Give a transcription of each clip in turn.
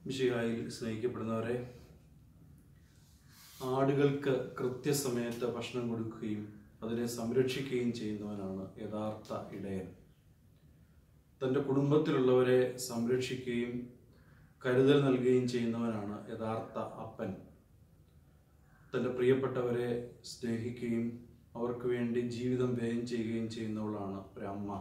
മിഷിഹായിൽ സ്നേഹിക്കപ്പെടുന്നവരെ ആടുകൾക്ക് കൃത്യസമയത്ത് ഭക്ഷണം കൊടുക്കുകയും അതിനെ സംരക്ഷിക്കുകയും ചെയ്യുന്നവനാണ് യഥാർത്ഥ ഇടയൻ തൻ്റെ കുടുംബത്തിലുള്ളവരെ സംരക്ഷിക്കുകയും കരുതൽ നൽകുകയും ചെയ്യുന്നവനാണ് യഥാർത്ഥ അപ്പൻ തൻ്റെ പ്രിയപ്പെട്ടവരെ സ്നേഹിക്കുകയും അവർക്ക് വേണ്ടി ജീവിതം വ്യയം ചെയ്യുകയും ചെയ്യുന്നവളാണ് ഒരമ്മ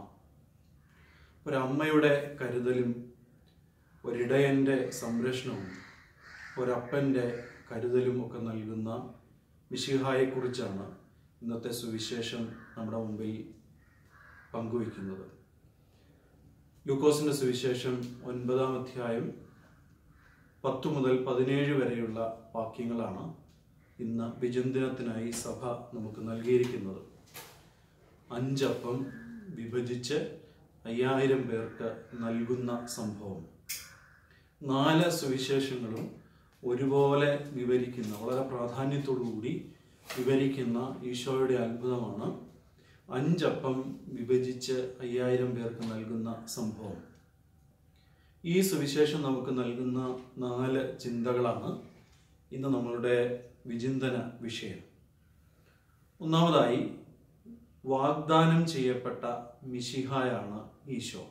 ഒരമ്മയുടെ കരുതലും ഒരിടയൻ്റെ സംരക്ഷണവും ഒരപ്പൻ്റെ കരുതലും ഒക്കെ നൽകുന്ന മിഷിഹായെക്കുറിച്ചാണ് ഇന്നത്തെ സുവിശേഷം നമ്മുടെ മുമ്പിൽ പങ്കുവയ്ക്കുന്നത് ലൂക്കോസിന്റെ സുവിശേഷം ഒൻപതാം അധ്യായം പത്തു മുതൽ പതിനേഴ് വരെയുള്ള വാക്യങ്ങളാണ് ഇന്ന് വിചിന്തനത്തിനായി സഭ നമുക്ക് നൽകിയിരിക്കുന്നത് അഞ്ചപ്പം വിഭജിച്ച് അയ്യായിരം പേർക്ക് നൽകുന്ന സംഭവം നാല് സുവിശേഷങ്ങളും ഒരുപോലെ വിവരിക്കുന്ന വളരെ പ്രാധാന്യത്തോടുകൂടി വിവരിക്കുന്ന ഈശോയുടെ അത്ഭുതമാണ് അഞ്ചപ്പം വിഭജിച്ച് അയ്യായിരം പേർക്ക് നൽകുന്ന സംഭവം ഈ സുവിശേഷം നമുക്ക് നൽകുന്ന നാല് ചിന്തകളാണ് ഇന്ന് നമ്മളുടെ വിചിന്തന വിഷയം ഒന്നാമതായി വാഗ്ദാനം ചെയ്യപ്പെട്ട മിശിഹായാണ് ഈശോ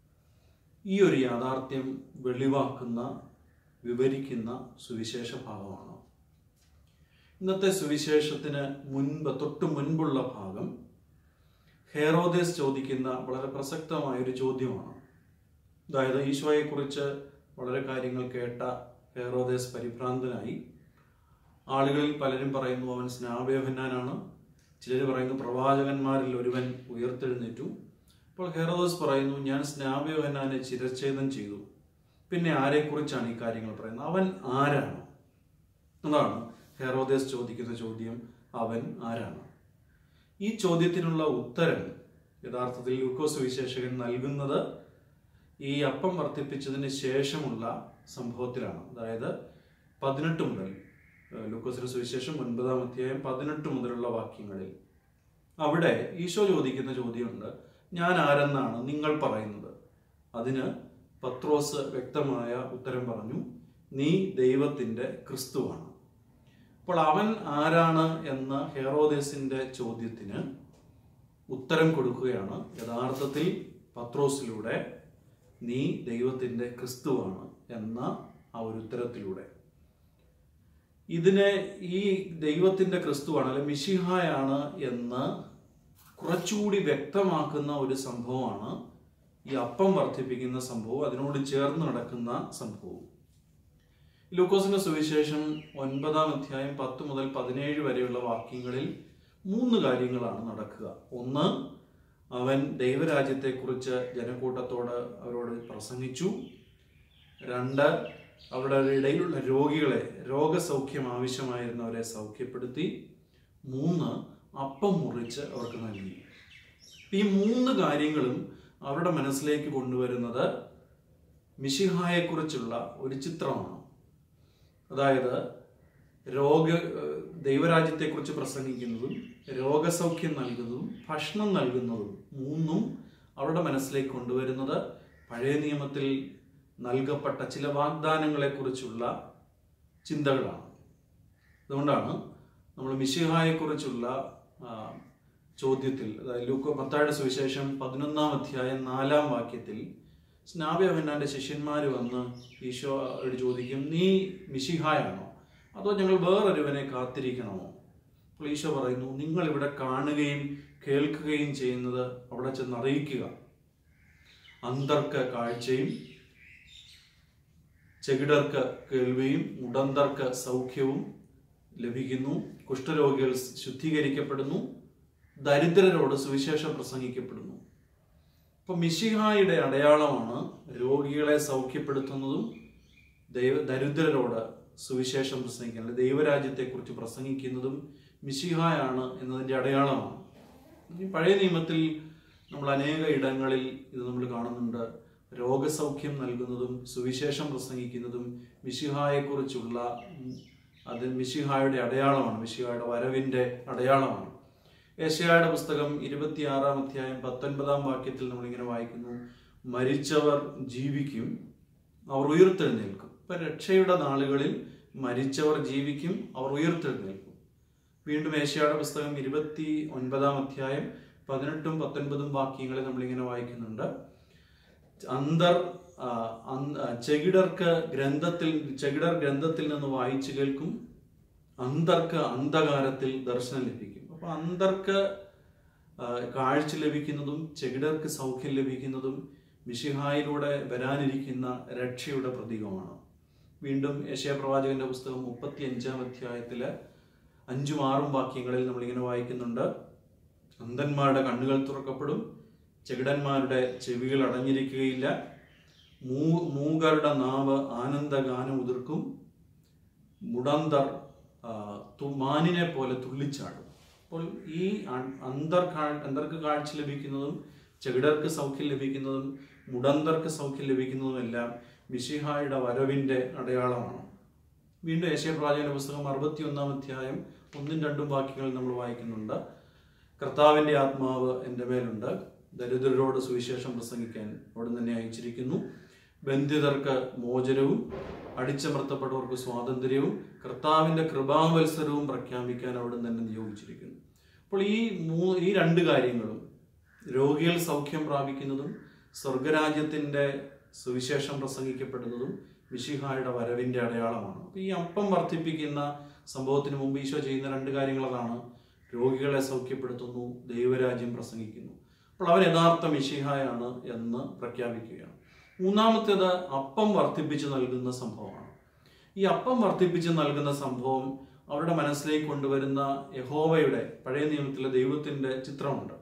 ഈ ഒരു യാഥാർത്ഥ്യം വെളിവാക്കുന്ന വിവരിക്കുന്ന സുവിശേഷ ഭാഗമാണ് ഇന്നത്തെ സുവിശേഷത്തിന് മുൻപ് തൊട്ട് മുൻപുള്ള ഭാഗം ഹെറോദേസ് ചോദിക്കുന്ന വളരെ പ്രസക്തമായ ഒരു ചോദ്യമാണ് അതായത് ഈശോയെക്കുറിച്ച് വളരെ കാര്യങ്ങൾ കേട്ട ഹെറോദേസ് പരിഭ്രാന്തനായി ആളുകളിൽ പലരും പറയുന്നു അവൻ സ്നാപയോഹന്നാനാണ് ചിലർ പറയുന്നു പ്രവാചകന്മാരിൽ ഒരുവൻ ഉയർത്തെഴുന്നേറ്റു അപ്പോൾ ഹെറോദോസ് പറയുന്നു ഞാൻ സ്നാപയോഹന്നാനെ ചിരച്ഛേദം ചെയ്തു പിന്നെ ആരെക്കുറിച്ചാണ് ഈ കാര്യങ്ങൾ പറയുന്നത് അവൻ ആരാണ് അതാണ് ഹെറോദേസ് ചോദിക്കുന്ന ചോദ്യം അവൻ ആരാണ് ഈ ചോദ്യത്തിനുള്ള ഉത്തരം യഥാർത്ഥത്തിൽ ലൂക്കോസ് വിശേഷകൻ നൽകുന്നത് ഈ അപ്പം വർദ്ധിപ്പിച്ചതിന് ശേഷമുള്ള സംഭവത്തിലാണ് അതായത് പതിനെട്ട് മുതൽ ഏഹ് ലൂക്കോസിന്റെ സുവിശേഷം ഒൻപതാം അധ്യായം പതിനെട്ട് മുതലുള്ള വാക്യങ്ങളിൽ അവിടെ ഈശോ ചോദിക്കുന്ന ചോദ്യമുണ്ട് ഞാൻ ആരെന്നാണ് നിങ്ങൾ പറയുന്നത് അതിന് പത്രോസ് വ്യക്തമായ ഉത്തരം പറഞ്ഞു നീ ദൈവത്തിന്റെ ക്രിസ്തുവാണ് അപ്പോൾ അവൻ ആരാണ് എന്ന ഹെറോദേസിന്റെ ചോദ്യത്തിന് ഉത്തരം കൊടുക്കുകയാണ് യഥാർത്ഥത്തിൽ പത്രോസിലൂടെ നീ ദൈവത്തിന്റെ ക്രിസ്തുവാണ് എന്ന ആ ഒരു ഉത്തരത്തിലൂടെ ഇതിനെ ഈ ദൈവത്തിന്റെ ക്രിസ്തുവാണ് അല്ലെ മിഷിഹായാണ് എന്ന് കുറച്ചുകൂടി വ്യക്തമാക്കുന്ന ഒരു സംഭവമാണ് ഈ അപ്പം വർദ്ധിപ്പിക്കുന്ന സംഭവം അതിനോട് ചേർന്ന് നടക്കുന്ന സംഭവം ലൂക്കോസിന്റെ സുവിശേഷം ഒൻപതാം അധ്യായം പത്ത് മുതൽ പതിനേഴ് വരെയുള്ള വാക്യങ്ങളിൽ മൂന്ന് കാര്യങ്ങളാണ് നടക്കുക ഒന്ന് അവൻ ദൈവരാജ്യത്തെക്കുറിച്ച് ജനക്കൂട്ടത്തോട് അവരോട് പ്രസംഗിച്ചു രണ്ട് അവരുടെ ഇടയിലുള്ള രോഗികളെ രോഗസൗഖ്യം ആവശ്യമായിരുന്നവരെ സൗഖ്യപ്പെടുത്തി മൂന്ന് അപ്പം മുറിച്ച് അവർക്ക് നൽകി ഈ മൂന്ന് കാര്യങ്ങളും അവരുടെ മനസ്സിലേക്ക് കൊണ്ടുവരുന്നത് മിഷിഹായെക്കുറിച്ചുള്ള ഒരു ചിത്രമാണ് അതായത് രോഗ ദൈവരാജ്യത്തെക്കുറിച്ച് പ്രസംഗിക്കുന്നതും രോഗസൗഖ്യം നൽകുന്നതും ഭക്ഷണം നൽകുന്നതും മൂന്നും അവരുടെ മനസ്സിലേക്ക് കൊണ്ടുവരുന്നത് പഴയ നിയമത്തിൽ നൽകപ്പെട്ട ചില വാഗ്ദാനങ്ങളെക്കുറിച്ചുള്ള ചിന്തകളാണ് അതുകൊണ്ടാണ് നമ്മൾ മിഷിഹായെക്കുറിച്ചുള്ള ആ, ചോദ്യത്തിൽ അതായത് ലൂക്കോ മത്തായുടെ സുവിശേഷം പതിനൊന്നാം അധ്യായം നാലാം വാക്യത്തിൽ സ്നാപയോഹന്നാന്റെ ശിഷ്യന്മാർ വന്ന് ഈശോയോട് ചോദിക്കും നീ മിഷിഹായാണോ അതോ ഞങ്ങൾ വേറൊരുവനെ കാത്തിരിക്കണമോ അപ്പോൾ ഈശോ പറയുന്നു നിങ്ങൾ ഇവിടെ കാണുകയും കേൾക്കുകയും ചെയ്യുന്നത് അവിടെ ചെന്ന് അറിയിക്കുക അന്തർക്ക് കാഴ്ചയും ചെകിടർക്ക് കേൾവിയും മുടന്തർക്ക് സൗഖ്യവും ലഭിക്കുന്നു കുഷ്ഠരോഗികൾ ശുദ്ധീകരിക്കപ്പെടുന്നു ദരിദ്രരോട് സുവിശേഷം പ്രസംഗിക്കപ്പെടുന്നു അപ്പൊ മിശിഹായുടെ അടയാളമാണ് രോഗികളെ സൗഖ്യപ്പെടുത്തുന്നതും ദൈവ ദരിദ്രരോട് സുവിശേഷം പ്രസംഗിക്കുന്നത് ദൈവരാജ്യത്തെക്കുറിച്ച് പ്രസംഗിക്കുന്നതും മിശിഹായാണ് എന്നതിൻ്റെ അടയാളമാണ് ഈ പഴയ നിയമത്തിൽ നമ്മൾ അനേക ഇടങ്ങളിൽ ഇത് നമ്മൾ കാണുന്നുണ്ട് രോഗസൗഖ്യം നൽകുന്നതും സുവിശേഷം പ്രസംഗിക്കുന്നതും മിശിഹായെക്കുറിച്ചുള്ള ഉം, അത് മിശിഹായുടെ അടയാളമാണ് മിശിഹായുടെ വരവിൻ്റെ അടയാളമാണ് യേശയായുടെ പുസ്തകം ഇരുപത്തിയാറാം അധ്യായം പത്തൊൻപതാം വാക്യത്തിൽ നമ്മളിങ്ങനെ വായിക്കുന്നു മരിച്ചവർ ജീവിക്കും അവർ ഉയർത്തെഴുന്നേൽക്കും ഇപ്പൊ രക്ഷയുടെ നാളുകളിൽ മരിച്ചവർ ജീവിക്കും അവർ ഉയർത്തെഴുന്നേൽക്കും വീണ്ടും ഏഷ്യയുടെ പുസ്തകം ഇരുപത്തി ഒൻപതാം അധ്യായം പതിനെട്ടും പത്തൊൻപതും വാക്യങ്ങളിൽ നമ്മളിങ്ങനെ വായിക്കുന്നുണ്ട് അന്തർ ആ, അന്ത- ആ, ചെകിടർക്ക് ഗ്രന്ഥത്തിൽ ചെകിടർ ഗ്രന്ഥത്തിൽ നിന്ന് വായിച്ചു കേൾക്കും അന്തർക്ക് അന്ധകാരത്തിൽ ദർശനം ലഭിക്കും അപ്പൊ അന്തർക്ക് ആ, കാഴ്ച ലഭിക്കുന്നതും ചെകിടർക്ക് സൗഖ്യം ലഭിക്കുന്നതും മിഷിഹായിലൂടെ വരാനിരിക്കുന്ന രക്ഷയുടെ പ്രതീകമാണ് വീണ്ടും യശയ പ്രവാചകന്റെ പുസ്തകം മുപ്പത്തി അഞ്ചാം അധ്യായത്തില് അഞ്ചും ആറും വാക്യങ്ങളിൽ നമ്മളിങ്ങനെ വായിക്കുന്നുണ്ട് അന്ധന്മാരുടെ കണ്ണുകൾ തുറക്കപ്പെടും ചെകിടന്മാരുടെ ചെവികൾ അടഞ്ഞിരിക്കുകയില്ല മൂ മൂകരുടെ നാവ് ആനന്ദഗാനം ഉതിർക്കും മുടന്തർ ആ, തു- മാനിനെ പോലെ തുള്ളിച്ചാടും അപ്പോൾ ഈ അ- അന്തർ കാ- അന്തർക്ക് കാഴ്ച ലഭിക്കുന്നതും ചെകിടർക്ക് സൗഖ്യം ലഭിക്കുന്നതും മുടന്തർക്ക് സൗഖ്യം ലഭിക്കുന്നതും എല്ലാം മിഷിഹായുടെ വരവിന്റെ അടയാളമാണ് വീണ്ടും ഏഷ്യ പ്രവാചകന്റെ പുസ്തകം അറുപത്തി ഒന്നാം അധ്യായം ഒന്നും രണ്ടും വാക്യങ്ങൾ നമ്മൾ വായിക്കുന്നുണ്ട് കർത്താവിന്റെ ആത്മാവ് എൻ്റെ മേലുണ്ട് ദരിദ്രരോട് സുവിശേഷം പ്രസംഗിക്കാൻ അവിടെ തന്നെ അയച്ചിരിക്കുന്നു ബന്ധിതർക്ക് മോചനവും അടിച്ചമർത്തപ്പെട്ടവർക്ക് സ്വാതന്ത്ര്യവും കർത്താവിന്റെ കൃപാവത്സരവും പ്രഖ്യാപിക്കാൻ അവിടെ തന്നെ നിയോഗിച്ചിരിക്കുന്നു അപ്പോൾ ഈ മൂ ഈ രണ്ട് കാര്യങ്ങളും രോഗികൾ സൗഖ്യം പ്രാപിക്കുന്നതും സ്വർഗരാജ്യത്തിന്റെ സുവിശേഷം പ്രസംഗിക്കപ്പെടുന്നതും മിഷിഹായുടെ വരവിന്റെ അടയാളമാണ് അപ്പൊ ഈ അപ്പം വർദ്ധിപ്പിക്കുന്ന സംഭവത്തിന് മുമ്പ് ഈശോ ചെയ്യുന്ന രണ്ട് കാര്യങ്ങൾ അതാണ് രോഗികളെ സൗഖ്യപ്പെടുത്തുന്നു ദൈവരാജ്യം പ്രസംഗിക്കുന്നു അപ്പോൾ അവൻ യഥാർത്ഥ മിഷിഹായാണ് എന്ന് പ്രഖ്യാപിക്കുകയാണ് മൂന്നാമത്തേത് അപ്പം വർദ്ധിപ്പിച്ച് നൽകുന്ന സംഭവമാണ് ഈ അപ്പം വർദ്ധിപ്പിച്ച് നൽകുന്ന സംഭവം അവരുടെ മനസ്സിലേക്ക് കൊണ്ടുവരുന്ന യഹോവയുടെ പഴയ നിയമത്തിലെ ദൈവത്തിന്റെ ചിത്രമുണ്ട്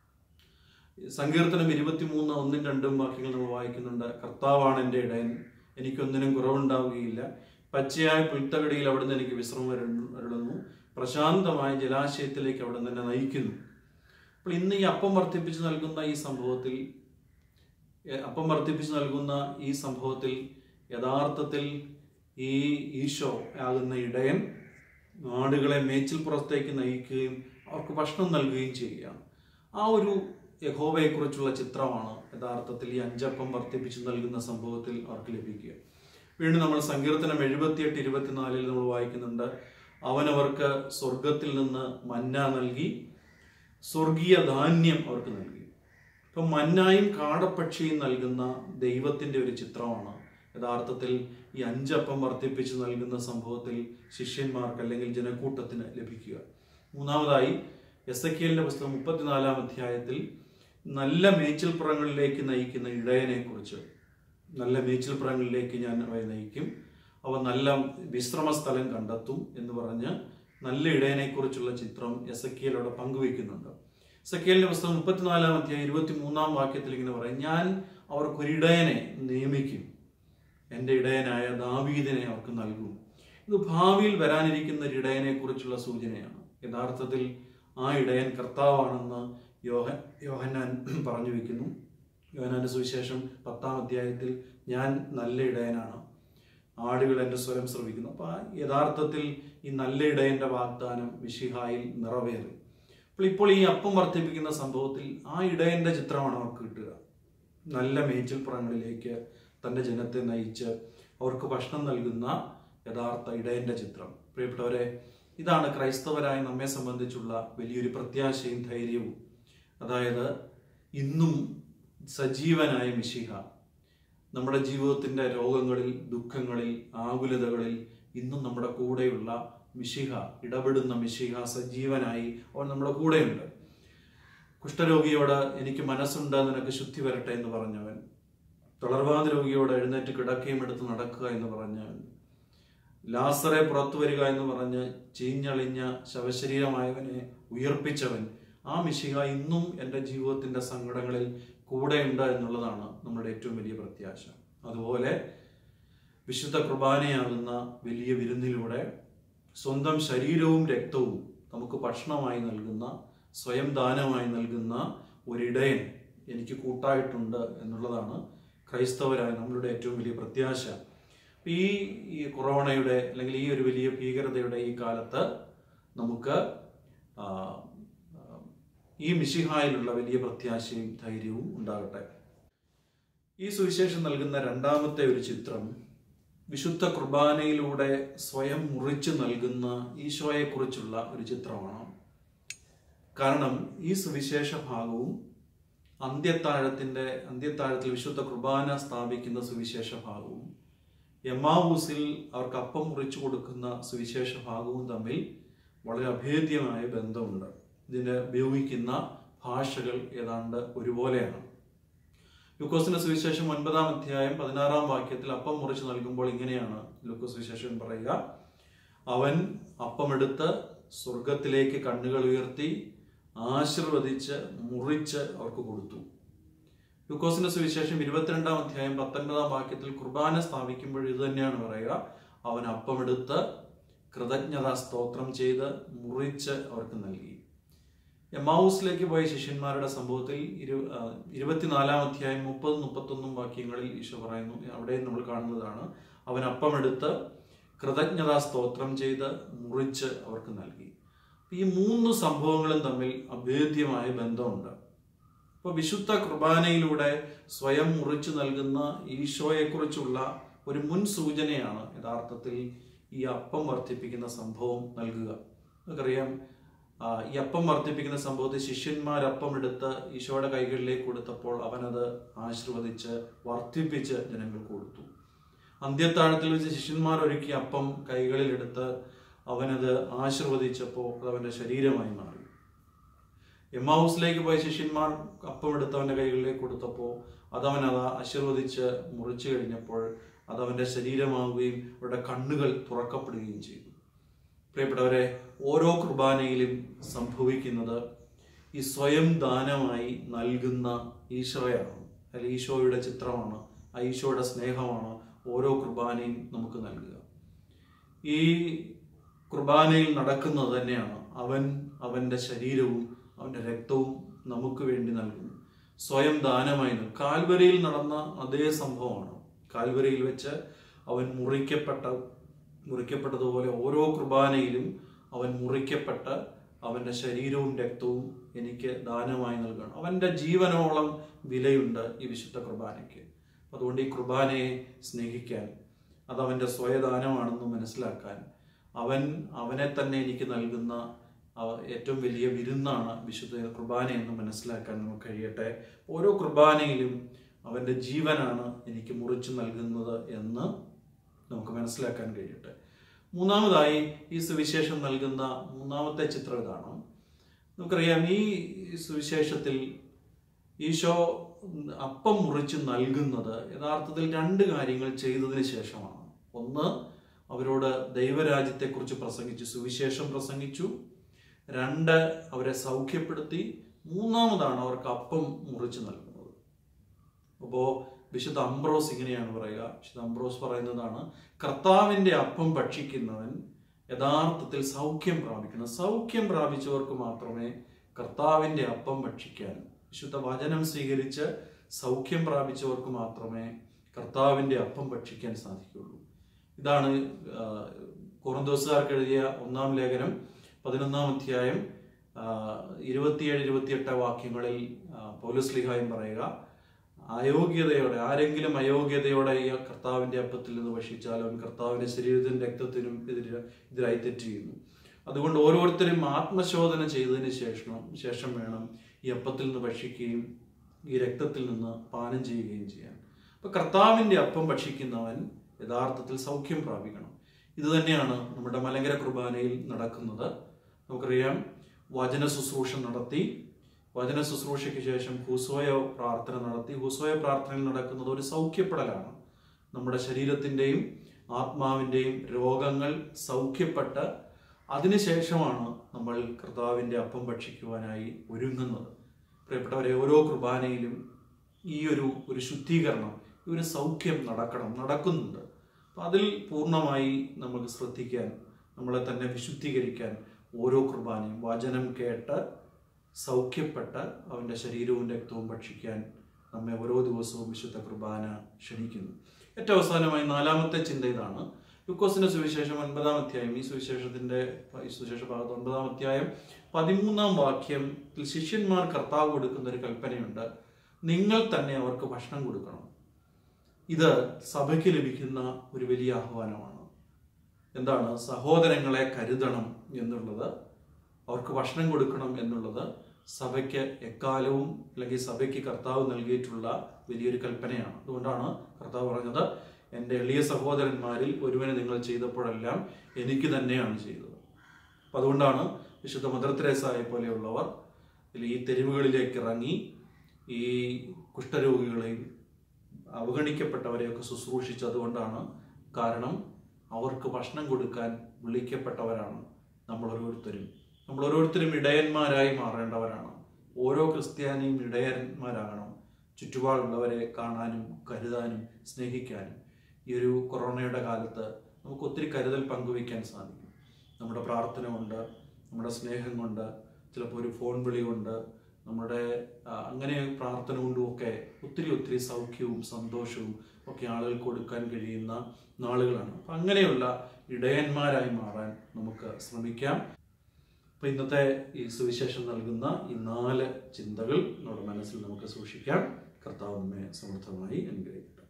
സങ്കീർത്തനം ഇരുപത്തിമൂന്ന് ഒന്നും രണ്ടും വാക്യങ്ങൾ നമ്മൾ വായിക്കുന്നുണ്ട് കർത്താവാണ് എൻ്റെ ഇടയൻ എനിക്കൊന്നിനും കുറവുണ്ടാവുകയില്ല പച്ചയായ പുൽത്തകടിയിൽ അവിടുന്ന് എനിക്ക് വിശ്രമം അരുളു- അരുളുന്നു പ്രശാന്തമായ ജലാശയത്തിലേക്ക് അവിടെ തന്നെ നയിക്കുന്നു അപ്പോൾ ഇന്ന് ഈ അപ്പം വർദ്ധിപ്പിച്ച് നൽകുന്ന ഈ സംഭവത്തിൽ എ, അപ്പം വർദ്ധിപ്പിച്ച് നൽകുന്ന ഈ സംഭവത്തിൽ യഥാർത്ഥത്തിൽ ഈ ഈശോ ആകുന്ന ഇടയൻ ആടുകളെ മേച്ചിൽ പുറത്തേക്ക് നയിക്കുകയും അവർക്ക് ഭക്ഷണം നൽകുകയും ചെയ്യുകയാണ് ആ ഒരു യഹോവയെക്കുറിച്ചുള്ള ചിത്രമാണ് യഥാർത്ഥത്തിൽ ഈ അഞ്ചപ്പം വർദ്ധിപ്പിച്ച് നൽകുന്ന സംഭവത്തിൽ അവർക്ക് ലഭിക്കുക വീണ്ടും നമ്മൾ സങ്കീർത്തനം എഴുപത്തിയെട്ട് ഇരുപത്തിനാലിൽ നമ്മൾ വായിക്കുന്നുണ്ട് അവനവർക്ക് സ്വർഗത്തിൽ നിന്ന് മന്ന നൽകി സ്വർഗീയ ധാന്യം അവർക്ക് നൽകി ഇപ്പം മന്നായും കാടപ്പക്ഷിയും നൽകുന്ന ദൈവത്തിന്റെ ഒരു ചിത്രമാണ് യഥാർത്ഥത്തിൽ ഈ അഞ്ചപ്പം വർദ്ധിപ്പിച്ച് നൽകുന്ന സംഭവത്തിൽ ശിഷ്യന്മാർക്ക് അല്ലെങ്കിൽ ജനക്കൂട്ടത്തിന് ലഭിക്കുക മൂന്നാമതായി എസ് എ പുസ്തകം മുപ്പത്തിനാലാം അധ്യായത്തിൽ നല്ല മേച്ചിൽപ്പുറങ്ങളിലേക്ക് നയിക്കുന്ന ഇടയനെ കുറിച്ച് നല്ല മേച്ചിൽപ്പുറങ്ങളിലേക്ക് ഞാൻ അവയെ നയിക്കും അവ നല്ല വിശ്രമ സ്ഥലം കണ്ടെത്തും എന്ന് പറഞ്ഞ് നല്ല ഇടയനെ കുറിച്ചുള്ള ചിത്രം എസക്കിയൽ അവിടെ പങ്കുവയ്ക്കുന്നുണ്ട് എസക്കിയലിന്റെ പുസ്തകം മുപ്പത്തിനാലാം അധ്യായം ഇരുപത്തി മൂന്നാം വാക്യത്തിൽ ഇങ്ങനെ പറയും ഞാൻ അവർക്കൊരിടയനെ നിയമിക്കും എൻ്റെ ഇടയനായ ദാവീദിനെ അവർക്ക് നൽകും ഇത് ഭാവിയിൽ വരാനിരിക്കുന്ന ഒരു ഇടയനെ കുറിച്ചുള്ള സൂചനയാണ് യഥാർത്ഥത്തിൽ ആ ഇടയൻ കർത്താവാണെന്ന് യോഹ യോഹന്നാൻ പറഞ്ഞു വെക്കുന്നു യോഹന്നാന്റെ സുവിശേഷം പത്താം അധ്യായത്തിൽ ഞാൻ നല്ല ഇടയനാണ് ആടുകൾ എൻ്റെ സ്വരം ശ്രവിക്കുന്നു അപ്പൊ ആ യഥാർത്ഥത്തിൽ ഈ നല്ല ഇടയന്റെ വാഗ്ദാനം വിഷിഹായിൽ നിറവേറി അപ്പോൾ ഇപ്പോൾ ഈ അപ്പം വർദ്ധിപ്പിക്കുന്ന സംഭവത്തിൽ ആ ഇടയന്റെ ചിത്രമാണ് അവർക്ക് കിട്ടുക നല്ല മേച്ചിൽപ്പുറങ്ങളിലേക്ക് തൻ്റെ ജനത്തെ നയിച്ച് അവർക്ക് ഭക്ഷണം നൽകുന്ന യഥാർത്ഥ ഇടയന്റെ ചിത്രം പ്രിയപ്പെട്ടവരെ ഇതാണ് ക്രൈസ്തവരായ നമ്മെ സംബന്ധിച്ചുള്ള വലിയൊരു പ്രത്യാശയും ധൈര്യവും അതായത് ഇന്നും സജീവനായ മിശിഹ നമ്മുടെ ജീവിതത്തിന്റെ രോഗങ്ങളിൽ ദുഃഖങ്ങളിൽ ആകുലതകളിൽ ഇന്നും നമ്മുടെ കൂടെയുള്ള മിശിഹ ഇടപെടുന്ന മിശിഹ സജീവനായി അവൻ നമ്മുടെ കൂടെയുണ്ട് കുഷ്ഠരോഗിയോട് എനിക്ക് മനസ്സുണ്ട് നിനക്ക് ശുദ്ധി വരട്ടെ എന്ന് പറഞ്ഞവൻ തളർവാദ രോഗിയോട് എഴുന്നേറ്റ് കിടക്കയും എടുത്ത് നടക്കുക എന്ന് പറഞ്ഞവൻ ലാസറെ പുറത്തു വരിക എന്ന് പറഞ്ഞ് ചീഞ്ഞളിഞ്ഞ ശവശരീരമായവനെ ഉയർപ്പിച്ചവൻ ആ മിശിഹ ഇന്നും എൻ്റെ ജീവിതത്തിന്റെ സങ്കടങ്ങളിൽ കൂടെയുണ്ട് എന്നുള്ളതാണ് നമ്മുടെ ഏറ്റവും വലിയ പ്രത്യാശ അതുപോലെ വിശുദ്ധ കുർബാനയാകുന്ന വലിയ വിരുന്നിലൂടെ സ്വന്തം ശരീരവും രക്തവും നമുക്ക് ഭക്ഷണമായി നൽകുന്ന സ്വയം ദാനമായി നൽകുന്ന ഒരിടയൻ എനിക്ക് കൂട്ടായിട്ടുണ്ട് എന്നുള്ളതാണ് ക്രൈസ്തവരായ നമ്മളുടെ ഏറ്റവും വലിയ പ്രത്യാശ ഈ ഈ കൊറോണയുടെ അല്ലെങ്കിൽ ഈ ഒരു വലിയ ഭീകരതയുടെ ഈ കാലത്ത് നമുക്ക് ആ, ആ, ഈ മിശിഹായിലുള്ള വലിയ പ്രത്യാശയും ധൈര്യവും ഉണ്ടാകട്ടെ ഈ സുവിശേഷം നൽകുന്ന രണ്ടാമത്തെ ഒരു ചിത്രം വിശുദ്ധ കുർബാനയിലൂടെ സ്വയം മുറിച്ചു നൽകുന്ന ഈശോയെക്കുറിച്ചുള്ള ഒരു ചിത്രമാണ് കാരണം ഈ സുവിശേഷ ഭാഗവും അന്ത്യത്താഴത്തിന്റെ അന്ത്യത്താഴത്തിൽ വിശുദ്ധ കുർബാന സ്ഥാപിക്കുന്ന സുവിശേഷ ഭാഗവും എമാവൂസിൽ അവർക്ക് അപ്പം മുറിച്ചു കൊടുക്കുന്ന സുവിശേഷ ഭാഗവും തമ്മിൽ വളരെ അഭേദ്യമായ ബന്ധമുണ്ട് ഇതിന് ഉപയോഗിക്കുന്ന ഭാഷകൾ ഏതാണ്ട് ഒരുപോലെയാണ് ലൂക്കോസിന്റെ സുവിശേഷം ഒൻപതാം അധ്യായം പതിനാറാം വാക്യത്തിൽ അപ്പം മുറിച്ച് നൽകുമ്പോൾ ഇങ്ങനെയാണ് ലൂക്കോസ് സുവിശേഷൻ പറയുക അവൻ അപ്പമെടുത്ത് സ്വർഗത്തിലേക്ക് കണ്ണുകൾ ഉയർത്തി ആശീർവദിച്ച് മുറിച്ച് അവർക്ക് കൊടുത്തു ലൂക്കോസിന്റെ സുവിശേഷം ഇരുപത്തിരണ്ടാം അധ്യായം പത്തൊൻപതാം വാക്യത്തിൽ കുർബാന സ്ഥാപിക്കുമ്പോൾ ഇത് തന്നെയാണ് പറയുക അവൻ അപ്പമെടുത്ത് കൃതജ്ഞതാ സ്തോത്രം ചെയ്ത് മുറിച്ച് അവർക്ക് നൽകി എമാവൂസിലേക്ക് പോയ ശിഷ്യന്മാരുടെ സംഭവത്തിൽ ഇരു ആ, ഇരുപത്തിനാലാം അധ്യായം മുപ്പത് മുപ്പത്തൊന്നും വാക്യങ്ങളിൽ ഈശോ പറയുന്നു അവിടെ നമ്മൾ കാണുന്നതാണ് അവൻ അപ്പമെടുത്ത് കൃതജ്ഞതാ സ്തോത്രം ചെയ്ത് മുറിച്ച് അവർക്ക് നൽകി ഈ മൂന്ന് സംഭവങ്ങളും തമ്മിൽ അഭേദ്യമായ ബന്ധമുണ്ട് അപ്പോൾ വിശുദ്ധ കുർബാനയിലൂടെ സ്വയം മുറിച്ചു നൽകുന്ന ഈശോയെക്കുറിച്ചുള്ള ഒരു മുൻ സൂചനയാണ് യഥാർത്ഥത്തിൽ ഈ അപ്പം വർദ്ധിപ്പിക്കുന്ന സംഭവം നൽകുക നമുക്കറിയാം ആ, ഈ അപ്പം വർദ്ധിപ്പിക്കുന്ന സംഭവത്തിൽ ശിഷ്യന്മാർ അപ്പം എടുത്ത് ഈശോയുടെ കൈകളിലേക്ക് കൊടുത്തപ്പോൾ അവനത് ആശീർവദിച്ച് വർദ്ധിപ്പിച്ച് ജനങ്ങൾക്ക് കൊടുത്തു അന്ത്യത്താഴത്തിൽ വെച്ച് ശിഷ്യന്മാർ ഒരുക്കിയ അപ്പം കൈകളിലെടുത്ത് അവനത് ആശീർവദിച്ചപ്പോൾ അത് അവന്റെ ശരീരമായി മാറി എമ്മാവൂസിലേക്ക് പോയ ശിഷ്യന്മാർ അപ്പം എടുത്ത് അവന്റെ കൈകളിലേക്ക് കൊടുത്തപ്പോൾ അതവൻ അത് ആശീർവദിച്ച് മുറിച്ചു കഴിഞ്ഞപ്പോൾ അത് അവന്റെ ശരീരമാവുകയും അവരുടെ കണ്ണുകൾ തുറക്കപ്പെടുകയും ചെയ്തു പ്രിയപ്പെട്ടവരെ ഓരോ കുർബാനയിലും സംഭവിക്കുന്നത് ഈ സ്വയം ദാനമായി നൽകുന്ന ഈശോയാണ് അല്ലെങ്കിൽ ഈശോയുടെ ചിത്രമാണ് ആ ഈശോയുടെ സ്നേഹമാണ് ഓരോ കുർബാനയും നമുക്ക് നൽകുക ഈ കുർബാനയിൽ നടക്കുന്നത് തന്നെയാണ് അവൻ അവന്റെ ശരീരവും അവന്റെ രക്തവും നമുക്ക് വേണ്ടി നൽകുന്നു സ്വയം ദാനമായി നൽകും കാൽവരിയിൽ നടന്ന അതേ സംഭവമാണ് കാൽവരിയിൽ വെച്ച് അവൻ മുറിക്കപ്പെട്ട മുറിക്കപ്പെട്ടതുപോലെ ഓരോ കുർബാനയിലും അവൻ മുറിക്കപ്പെട്ട് അവന്റെ ശരീരവും രക്തവും എനിക്ക് ദാനമായി നൽകണം അവന്റെ ജീവനോളം വിലയുണ്ട് ഈ വിശുദ്ധ കുർബാനയ്ക്ക് അതുകൊണ്ട് ഈ കുർബാനയെ സ്നേഹിക്കാൻ അത് അവന്റെ സ്വയദാനമാണെന്ന് മനസ്സിലാക്കാൻ അവൻ അവനെ തന്നെ എനിക്ക് നൽകുന്ന അവ- ഏറ്റവും വലിയ വിരുന്നാണ് വിശുദ്ധ കുർബാന എന്ന് മനസ്സിലാക്കാൻ നമുക്ക് കഴിയട്ടെ ഓരോ കുർബാനയിലും അവന്റെ ജീവനാണ് എനിക്ക് മുറിച്ചു നൽകുന്നത് എന്ന് നമുക്ക് മനസ്സിലാക്കാൻ കഴിയട്ടെ മൂന്നാമതായി ഈ സുവിശേഷം നൽകുന്ന മൂന്നാമത്തെ ചിത്രം ഇതാണ് നമുക്കറിയാം ഈ സുവിശേഷത്തിൽ ഈശോ അപ്പം മുറിച്ച് നൽകുന്നത് യഥാർത്ഥത്തിൽ രണ്ട് കാര്യങ്ങൾ ചെയ്തതിന് ശേഷമാണ് ഒന്ന് അവരോട് ദൈവരാജ്യത്തെക്കുറിച്ച് പ്രസംഗിച്ചു സുവിശേഷം പ്രസംഗിച്ചു രണ്ട് അവരെ സൗഖ്യപ്പെടുത്തി മൂന്നാമതാണ് അവർക്ക് അപ്പം മുറിച്ച് നൽകുന്നത് അപ്പോൾ വിശുദ്ധ അംബ്രോസ് ഇങ്ങനെയാണ് പറയുക വിശുദ്ധ അംബ്രോസ് പറയുന്നതാണ് കർത്താവിന്റെ അപ്പം ഭക്ഷിക്കുന്നവൻ യഥാർത്ഥത്തിൽ സൗഖ്യം പ്രാപിക്കണം സൗഖ്യം പ്രാപിച്ചവർക്ക് മാത്രമേ കർത്താവിന്റെ അപ്പം ഭക്ഷിക്കാൻ വിശുദ്ധ വചനം സ്വീകരിച്ച് സൗഖ്യം പ്രാപിച്ചവർക്ക് മാത്രമേ കർത്താവിന്റെ അപ്പം ഭക്ഷിക്കാൻ സാധിക്കുകയുള്ളൂ ഇതാണ് ആ, കൊറിന്തോസുകാർക്ക് എഴുതിയ ഒന്നാം ലേഖനം പതിനൊന്നാം അധ്യായം ആ, ഇരുപത്തിയേഴ് ഇരുപത്തിയെട്ട് വാക്യങ്ങളിൽ ആ, പൗലോസ് ലിഹായും പറയുക അയോഗ്യതയോടെ ആരെങ്കിലും അയോഗ്യതയോടെ ഈ കർത്താവിന്റെ അപ്പത്തിൽ നിന്ന് ഭക്ഷിച്ചാൽ അവൻ കർത്താവിന്റെ ശരീരത്തിനും രക്തത്തിനും എതിരെ എതിരായി തെറ്റ് ചെയ്യുന്നു അതുകൊണ്ട് ഓരോരുത്തരും ആത്മശോധന ചെയ്തതിന് ശേഷം ശേഷം വേണം ഈ അപ്പത്തിൽ നിന്ന് ഭക്ഷിക്കുകയും ഈ രക്തത്തിൽ നിന്ന് പാനം ചെയ്യുകയും ചെയ്യാൻ അപ്പൊ കർത്താവിന്റെ അപ്പം ഭക്ഷിക്കുന്നവൻ യഥാർത്ഥത്തിൽ സൗഖ്യം പ്രാപിക്കണം ഇത് തന്നെയാണ് നമ്മുടെ മലങ്കര കുർബാനയിൽ നടക്കുന്നത് നമുക്കറിയാം വചന ശുശ്രൂഷ നടത്തി വചന ശുശ്രൂഷയ്ക്ക് ശേഷം ഹുസോയ പ്രാർത്ഥന നടത്തി ഹുസോയ പ്രാർത്ഥനയിൽ നടക്കുന്നത് ഒരു സൗഖ്യപ്പെടലാണ് നമ്മുടെ ശരീരത്തിൻ്റെയും ആത്മാവിൻ്റെയും രോഗങ്ങൾ സൗഖ്യപ്പെട്ട് അതിനുശേഷമാണ് നമ്മൾ കർത്താവിൻ്റെ അപ്പം ഭക്ഷിക്കുവാനായി ഒരുങ്ങുന്നത് പ്രിയപ്പെട്ടവരെ ഓരോ കുർബാനയിലും ഈ ഒരു ഒരു ശുദ്ധീകരണം ഈ ഒരു സൗഖ്യം നടക്കണം നടക്കുന്നുണ്ട് അപ്പം അതിൽ പൂർണ്ണമായി നമുക്ക് ശ്രദ്ധിക്കാൻ നമ്മളെ തന്നെ വിശുദ്ധീകരിക്കാൻ ഓരോ കുർബാനയും വചനം കേട്ട് സൗഖ്യപ്പെട്ട് അവൻ്റെ ശരീരവും രക്തവും ഭക്ഷിക്കാൻ നമ്മെ ഓരോ ദിവസവും വിശുദ്ധ കുർബാന ക്ഷണിക്കുന്നു ഏറ്റവും അവസാനമായി നാലാമത്തെ ചിന്ത ഇതാണ് ലുക്കോസിന്റെ സുവിശേഷം ഒൻപതാം അധ്യായം ഈ സുവിശേഷത്തിന്റെ ഈ സുവിശേഷ ഭാഗത്ത് ഒൻപതാം അധ്യായം പതിമൂന്നാം വാക്യത്തിൽ ശിഷ്യന്മാർ കർത്താവ് കൊടുക്കുന്ന ഒരു കൽപ്പനയുണ്ട് നിങ്ങൾ തന്നെ അവർക്ക് ഭക്ഷണം കൊടുക്കണം ഇത് സഭയ്ക്ക് ലഭിക്കുന്ന ഒരു വലിയ ആഹ്വാനമാണ് എന്താണ് സഹോദരങ്ങളെ കരുതണം എന്നുള്ളത് അവർക്ക് ഭക്ഷണം കൊടുക്കണം എന്നുള്ളത് സഭയ്ക്ക് എക്കാലവും അല്ലെങ്കിൽ സഭയ്ക്ക് കർത്താവ് നൽകിയിട്ടുള്ള വലിയൊരു കൽപ്പനയാണ് അതുകൊണ്ടാണ് കർത്താവ് പറഞ്ഞത് എൻ്റെ എളിയ സഹോദരന്മാരിൽ ഒരുവനെ നിങ്ങൾ ചെയ്തപ്പോഴെല്ലാം എനിക്ക് തന്നെയാണ് ചെയ്തത് അപ്പം അതുകൊണ്ടാണ് വിശുദ്ധ മദർ തെരേസായെ പോലെയുള്ളവർ ഈ തെരുവുകളിലേക്ക് ഇറങ്ങി ഈ കുഷ്ഠരോഗികളെയും അവഗണിക്കപ്പെട്ടവരെയൊക്കെ ശുശ്രൂഷിച്ചതുകൊണ്ടാണ് കാരണം അവർക്ക് ഭക്ഷണം കൊടുക്കാൻ വിളിക്കപ്പെട്ടവരാണ് നമ്മൾ ഓരോരുത്തരും നമ്മൾ ഓരോരുത്തരും ഇടയന്മാരായി മാറേണ്ടവരാണ് ഓരോ ക്രിസ്ത്യാനിയും ഇടയന്മാരാകണം ചുറ്റുപാടുള്ളവരെ കാണാനും കരുതാനും സ്നേഹിക്കാനും ഈ ഒരു കൊറോണയുടെ കാലത്ത് നമുക്ക് ഒത്തിരി കരുതൽ പങ്കുവയ്ക്കാൻ സാധിക്കും നമ്മുടെ പ്രാർത്ഥന കൊണ്ട് നമ്മുടെ സ്നേഹം കൊണ്ട് ചിലപ്പോൾ ഒരു ഫോൺ വിളി കൊണ്ട് നമ്മുടെ ആ, അങ്ങനെ പ്രാർത്ഥന കൊണ്ടും ഒക്കെ ഒത്തിരി ഒത്തിരി സൗഖ്യവും സന്തോഷവും ഒക്കെ ആളുകൾക്ക് കൊടുക്കാൻ കഴിയുന്ന നാളുകളാണ് അപ്പം അങ്ങനെയുള്ള ഇടയന്മാരായി മാറാൻ നമുക്ക് ശ്രമിക്കാം അപ്പം ഇന്നത്തെ ഈ സുവിശേഷം നൽകുന്ന ഈ നാല് ചിന്തകൾ നമ്മുടെ മനസ്സിൽ നമുക്ക് സൂക്ഷിക്കാം കർത്താവ് നമ്മെ സമൃദ്ധമായി അനുഗ്രഹിക്കട്ടെ